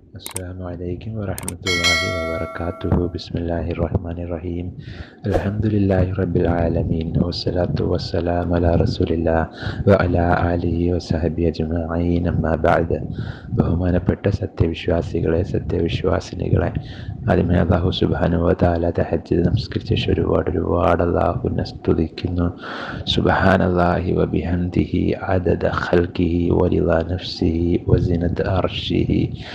السلام عليكم ورحمة الله وبركاته بسم الله الرحمن الرحيم الحمد لله رب العالمين والصلاة والسلام على رسول الله وعلى آله وصحبه أجمعين أما بعد ബഹുമാനപ്പെട്ട സത്യവിശ്വാസികളെ സത്യവിശ്വാസിനികളെ ആദ്യമേ അള്ളാഹു സുബാനുവ താല തഹജ്ജ് നമസ്കരിച്ച ശേഷം ഒരുപാട് ഒരുപാട് അള്ളാഹുവിനെ സ്തുതിക്കുന്നു സുബഹാൻ അള്ളാഹി വബിഹംദിഹി عدد خلقه ورضا نفسه وزنة عرشه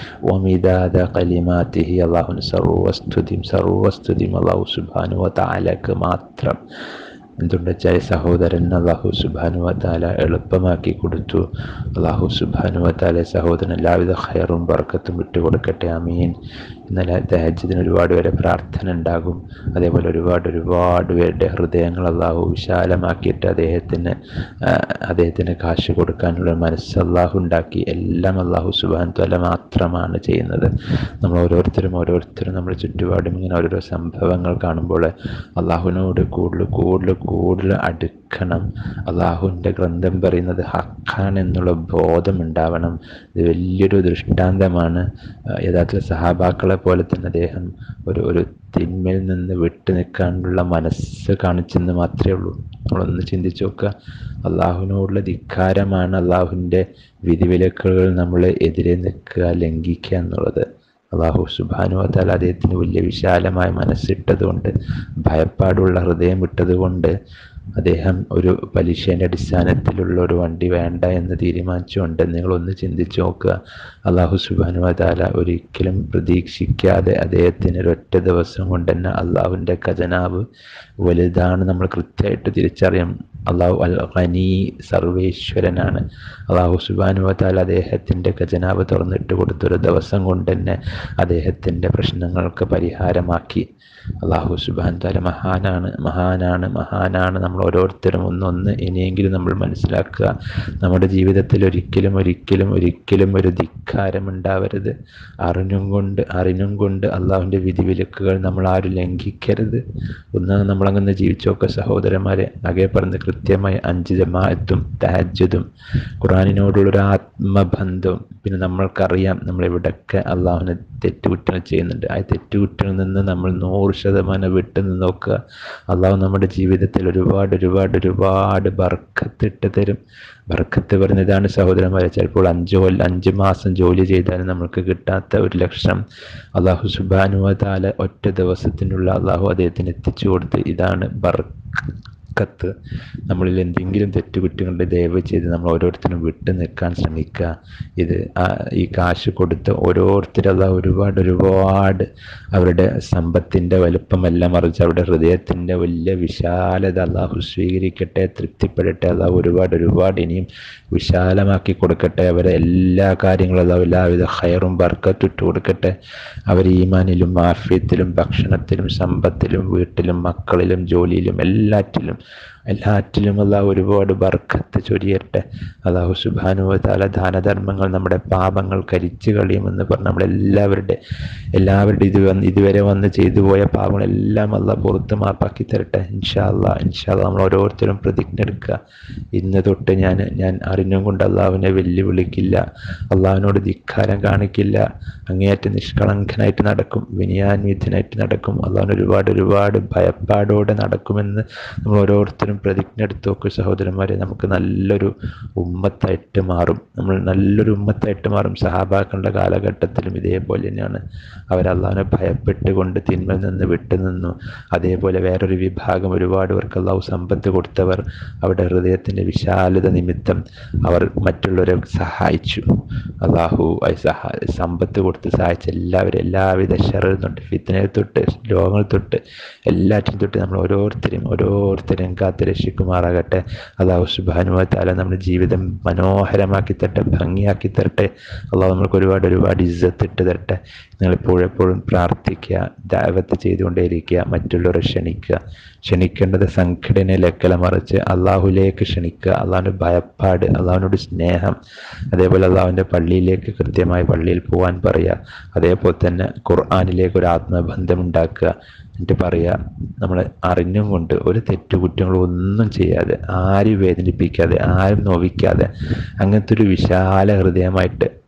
ومداد كلماته الله സർവസ്തുതിയും സർവസ്തുതിയും അള്ളാഹു സുബാനു താലക്ക് മാത്രം എന്തുകൊണ്ട് വെച്ചാൽ സഹോദരൻ അള്ളാഹു സുബാനുവ താല എളുപ്പമാക്കി കൊടുത്തു അള്ളാഹു സുബാനുവ താല സഹോദരൻ എല്ലാവിധ ഹയറും ബർക്കത്തും വിട്ടുകൊടുക്കട്ടെ അമീൻ ഇന്നലെ തഹജ്ജദിന് ഒരുപാട് പേരെ പ്രാർത്ഥന ഉണ്ടാകും അതേപോലെ ഒരുപാട് ഒരുപാട് പേരുടെ ഹൃദയങ്ങൾ അള്ളാഹു വിശാലമാക്കിയിട്ട് അദ്ദേഹത്തിന് അദ്ദേഹത്തിന് കാശ് കൊടുക്കാനുള്ള മനസ്സ് അള്ളാഹു ഉണ്ടാക്കി എല്ലാം അള്ളാഹു സുബാൻ തല മാത്രമാണ് ചെയ്യുന്നത് നമ്മൾ ഓരോരുത്തരും ഓരോരുത്തരും നമ്മുടെ ചുറ്റുപാടും ഇങ്ങനെ ഓരോരോ സംഭവങ്ങൾ കാണുമ്പോൾ അള്ളാഹുവിനോട് കൂടുതൽ കൂടുതൽ കൂടുതൽ അടുക്കണം അള്ളാഹുവിൻ്റെ ഗ്രന്ഥം പറയുന്നത് ഹക്കാണ് എന്നുള്ള ബോധം ഉണ്ടാവണം ഇത് വലിയൊരു ദൃഷ്ടാന്തമാണ് യഥാർത്ഥ സഹാബാക്കളെ പോലെ തന്നെ അദ്ദേഹം ഒരു ഒരു തിന്മയിൽ നിന്ന് വിട്ടു നിൽക്കാനുള്ള മനസ്സ് കാണിച്ചെന്ന് മാത്രമേ ഉള്ളൂ നമ്മളൊന്ന് ചിന്തിച്ച് നോക്കുക അള്ളാഹുവിനോടുള്ള ധിക്കാരമാണ് അള്ളാഹുവിൻ്റെ വിധിവിലക്കുകൾ നമ്മൾ എതിരെ നിൽക്കുക ലംഘിക്കുക എന്നുള്ളത് അള്ളാഹു സുബാനുവത്താൽ അദ്ദേഹത്തിന് വലിയ വിശാലമായ മനസ്സിട്ടതുകൊണ്ട് ഭയപ്പാടുള്ള ഹൃദയം വിട്ടതുകൊണ്ട് അദ്ദേഹം ഒരു പലിശേൻ്റെ അടിസ്ഥാനത്തിലുള്ള ഒരു വണ്ടി വേണ്ട എന്ന് തീരുമാനിച്ചുകൊണ്ട് നിങ്ങളൊന്ന് ചിന്തിച്ച് നോക്കുക അള്ളാഹു സുബാനുവതാല ഒരിക്കലും പ്രതീക്ഷിക്കാതെ അദ്ദേഹത്തിന് ഒരൊറ്റ ദിവസം കൊണ്ട് തന്നെ അള്ളാഹുവിൻ്റെ ഖജനാവ് വലുതാണ് നമ്മൾ കൃത്യമായിട്ട് തിരിച്ചറിയാം അള്ളാഹു അൽ ഖനി സർവേശ്വരനാണ് അള്ളാഹു സുബാനുവത്താൽ അദ്ദേഹത്തിൻ്റെ ഖജനാവ് തുറന്നിട്ട് കൊടുത്തൊരു ദിവസം കൊണ്ട് തന്നെ അദ്ദേഹത്തിൻ്റെ പ്രശ്നങ്ങൾക്ക് പരിഹാരമാക്കി അള്ളാഹു സുബാൻ താല മഹാനാണ് മഹാനാണ് മഹാനാണ് നമ്മൾ ഓരോരുത്തരും ഒന്നൊന്ന് ഇനിയെങ്കിലും നമ്മൾ മനസ്സിലാക്കുക നമ്മുടെ ജീവിതത്തിൽ ഒരിക്കലും ഒരിക്കലും ഒരിക്കലും ഒരു ധിക്കാരം ഉണ്ടാവരുത് അറിഞ്ഞും കൊണ്ട് അറിഞ്ഞും കൊണ്ട് അള്ളാഹുവിൻ്റെ വിധിവിലക്കുകൾ നമ്മൾ ആരും ലംഘിക്കരുത് ഒന്ന് നമ്മളങ്ങനെ ജീവിച്ചു നോക്കുക സഹോദരന്മാരെ അകെ പറഞ്ഞ് കൃത്യമായി അഞ്ച് ജമാഅത്തും തഹജ്ജുദും ഖുറാനിനോടുള്ളൊരു ആത്മബന്ധവും പിന്നെ നമ്മൾക്കറിയാം നമ്മൾ എവിടെയൊക്കെ അള്ളാഹുവിനെ തെറ്റുകുറ്റങ്ങൾ ചെയ്യുന്നുണ്ട് ആ തെറ്റുകുറ്റങ്ങളിൽ നിന്ന് നമ്മൾ നൂറ് ശതമാനം വിട്ടു നിന്ന് നോക്കുക അള്ളാഹു നമ്മുടെ ജീവിതത്തിൽ ഒരുപാട് ഒരുപാട് ഒരുപാട് ബർക്കത്തിട്ട് തരും ബർക്കത്ത് പറഞ്ഞതാണ് സഹോദരന്മാരെ ചിലപ്പോൾ അഞ്ച് കൊല്ലം അഞ്ച് മാസം ജോലി ചെയ്താലും നമുക്ക് കിട്ടാത്ത ഒരു ലക്ഷം അള്ളാഹു സുബാനുവ താല ഒറ്റ ദിവസത്തിനുള്ള അള്ളാഹു അദ്ദേഹത്തിന് എത്തിച്ചു കൊടുത്ത് ഇതാണ് ബർക്ക് കത്ത് നമ്മളിൽ എന്തെങ്കിലും തെറ്റുകുറ്റങ്ങളുടെ ദയവ് ചെയ്ത് നമ്മൾ ഓരോരുത്തരും വിട്ടു നിൽക്കാൻ ശ്രമിക്കുക ഇത് ഈ കാശ് കൊടുത്ത് ഓരോരുത്തരത് ഒരുപാട് ഒരുപാട് അവരുടെ സമ്പത്തിൻ്റെ വലുപ്പമല്ല മറിച്ച് അവരുടെ ഹൃദയത്തിൻ്റെ വലിയ വിശാലത അള്ളാഹു സ്വീകരിക്കട്ടെ തൃപ്തിപ്പെടട്ടെ അള്ളാഹു ഒരുപാട് ഒരുപാട് ഇനിയും വിശാലമാക്കി കൊടുക്കട്ടെ അവരെ എല്ലാ കാര്യങ്ങളും അള്ളാഹു എല്ലാവിധ ഹയറും ബർക്കത്തിട്ട് കൊടുക്കട്ടെ അവർ ഈമാനിലും ആഫ്യത്തിലും ഭക്ഷണത്തിലും സമ്പത്തിലും വീട്ടിലും മക്കളിലും ജോലിയിലും എല്ലാറ്റിലും എല്ലാറ്റിലും അള്ളാഹു ഒരുപാട് ബർക്കത്ത് ചൊരിയട്ടെ അള്ളാഹു സുബാനുവ താല ദാനധർമ്മങ്ങൾ നമ്മുടെ പാപങ്ങൾ കരിച്ചു കളിയുമെന്ന് പറഞ്ഞ് നമ്മളെല്ലാവരുടെ എല്ലാവരുടെ ഇത് വന്ന് ഇതുവരെ വന്ന് ചെയ്തു പോയ പാപങ്ങളെല്ലാം അള്ളാഹ് പുറത്ത് മാപ്പാക്കി തരട്ടെ ഇൻഷാ അല്ലാ ഇൻഷാ അല്ലാ നമ്മൾ ഓരോരുത്തരും പ്രതിജ്ഞ എടുക്കുക ഇന്ന് തൊട്ട് ഞാൻ ഞാൻ അറിഞ്ഞും കൊണ്ട് അള്ളാഹുവിനെ വെല്ലുവിളിക്കില്ല അള്ളാഹുവിനോട് ധിക്കാരം കാണിക്കില്ല അങ്ങേയറ്റം നിഷ്കളങ്കനായിട്ട് നടക്കും വിനയാന്വിതനായിട്ട് നടക്കും അള്ളാഹുവിന് ഒരുപാട് ഒരുപാട് ഭയപ്പാടോടെ നടക്കുമെന്ന് നമ്മൾ ഓരോരുത്തരും പ്രതിജ്ഞ എടുത്ത് നോക്കുക സഹോദരന്മാരെ നമുക്ക് നല്ലൊരു ഉമ്മത്തായിട്ട് മാറും നമ്മൾ നല്ലൊരു ഉമ്മത്തായിട്ട് മാറും സഹാബാക്കളുടെ കാലഘട്ടത്തിലും ഇതേപോലെ തന്നെയാണ് അവർ അള്ളാഹിനെ ഭയപ്പെട്ടുകൊണ്ട് തിന്മയിൽ നിന്ന് വിട്ടു നിന്നു അതേപോലെ വേറൊരു വിഭാഗം ഒരുപാട് പേർക്ക് അള്ളാഹു സമ്പത്ത് കൊടുത്തവർ അവരുടെ ഹൃദയത്തിൻ്റെ വിശാലത നിമിത്തം അവർ മറ്റുള്ളവരെ സഹായിച്ചു അള്ളാഹു സഹാ സമ്പത്ത് കൊടുത്ത് സഹായിച്ച എല്ലാവരും എല്ലാവിധ ഷറിൽ തൊട്ട് ഫിത്തനയിൽ തൊട്ട് രോഗങ്ങൾ തൊട്ട് എല്ലാറ്റിനും തൊട്ട് നമ്മൾ ഓരോരുത്തരും ഓരോരുത്തരും കാത്ത് രക്ഷിക്കുമാറാകട്ടെ അള്ളാഹു സുബാനുവത്താല നമ്മുടെ ജീവിതം മനോഹരമാക്കി തരട്ടെ ഭംഗിയാക്കി തരട്ടെ അള്ളാഹു നമ്മൾക്ക് ഒരുപാട് ഒരുപാട് ഇജ്ജത്ത് ഇട്ട് തരട്ടെ നിങ്ങൾ എപ്പോഴെപ്പോഴും പ്രാർത്ഥിക്കുക ദാവത്ത് ചെയ്തുകൊണ്ടേയിരിക്കുക മറ്റുള്ളവരെ ക്ഷണിക്കുക ക്ഷണിക്കേണ്ടത് സംഘടനയിലേക്കല മറിച്ച് അള്ളാഹുലേക്ക് ക്ഷണിക്കുക അള്ളാഹുവിൻ്റെ ഭയപ്പാട് അള്ളാഹുവിനോട് സ്നേഹം അതേപോലെ അള്ളാഹുവിൻ്റെ പള്ളിയിലേക്ക് കൃത്യമായി പള്ളിയിൽ പോകാൻ പറയുക അതേപോലെ തന്നെ ഖുർആാനിലേക്ക് ഒരു ആത്മബന്ധം ഉണ്ടാക്കുക എന്നിട്ട് പറയുക നമ്മൾ അറിഞ്ഞും കൊണ്ട് ഒരു തെറ്റുകുറ്റങ്ങളും ഒന്നും ചെയ്യാതെ ആരും വേദനിപ്പിക്കാതെ ആരും നോവിക്കാതെ അങ്ങനത്തെ ഒരു വിശാല ഹൃദയമായിട്ട്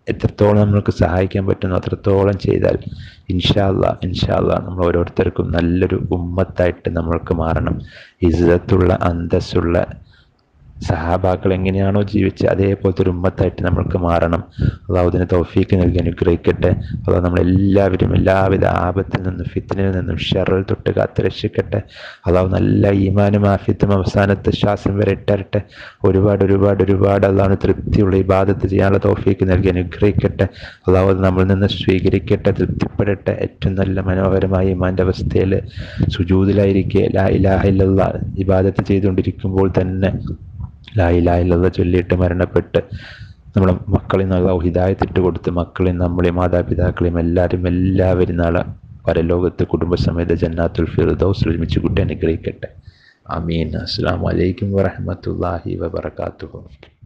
എത്രത്തോളം നമ്മൾക്ക് സഹായിക്കാൻ പറ്റുന്നു അത്രത്തോളം ചെയ്താൽ ഇൻഷാല്ല ഇൻഷാല്ല നമ്മൾ ഓരോരുത്തർക്കും നല്ലൊരു ഉമ്മത്തായിട്ട് നമ്മൾക്ക് മാറണം ഇസ്സത്തുള്ള അന്തസ്സുള്ള സഹാബാക്കൾ എങ്ങനെയാണോ ജീവിച്ചത് അതേപോലത്തെ ഒരു ഉമ്മത്തായിട്ട് നമ്മൾക്ക് മാറണം അള്ളാഹു അതിന് തൗഫീക്ക് നൽകി അനുഗ്രഹിക്കട്ടെ അള്ളാഹു നമ്മളെല്ലാവരും എല്ലാവിധ ആപത്തിൽ നിന്നും ഫിത്തിനിൽ നിന്നും ഷെറിൽ തൊട്ട് കാത്ത് രക്ഷിക്കട്ടെ അള്ളാഹു നല്ല ഈമാനും ആഫിത്തും അവസാനത്തെ ശ്വാസം വരെ ഇട്ടരട്ടെ ഒരുപാട് ഒരുപാട് ഒരുപാട് അള്ളാഹു തൃപ്തിയുള്ള ഇബാദത്ത് ചെയ്യാനുള്ള തൗഫീക്ക് നൽകി അനുഗ്രഹിക്കട്ടെ അള്ളാഹു അത് നമ്മളിൽ നിന്ന് സ്വീകരിക്കട്ടെ തൃപ്തിപ്പെടട്ടെ ഏറ്റവും നല്ല മനോഹരമായ ഈമാൻ്റെ അവസ്ഥയിൽ സുജൂതിലായിരിക്കെ ലാ ഇലാഹ ഇല്ലല്ലാ ഇബാദത്ത് ചെയ്തുകൊണ്ടിരിക്കുമ്പോൾ തന്നെ ലാ ഇലാഹ ഇല്ലല്ലാ ചൊല്ലിയിട്ട് മരണപ്പെട്ട് നമ്മുടെ മക്കളിൽ നിന്നുള്ള ഹിദായത്തിട്ട് കൊടുത്ത് മക്കളെയും നമ്മളെയും മാതാപിതാക്കളെയും എല്ലാവരും എല്ലാവരും നാളെ പരലോകത്ത് കുടുംബസമേത ജന്നാത്തുൽ ഫിർദൗസ് ഒരുമിച്ച് കൂട്ടി അനുഗ്രഹിക്കട്ടെ അമീൻ അസ്സാം വലൈക്കും വറഹമത്തല്ലാഹി വബർക്കാത്തുഹു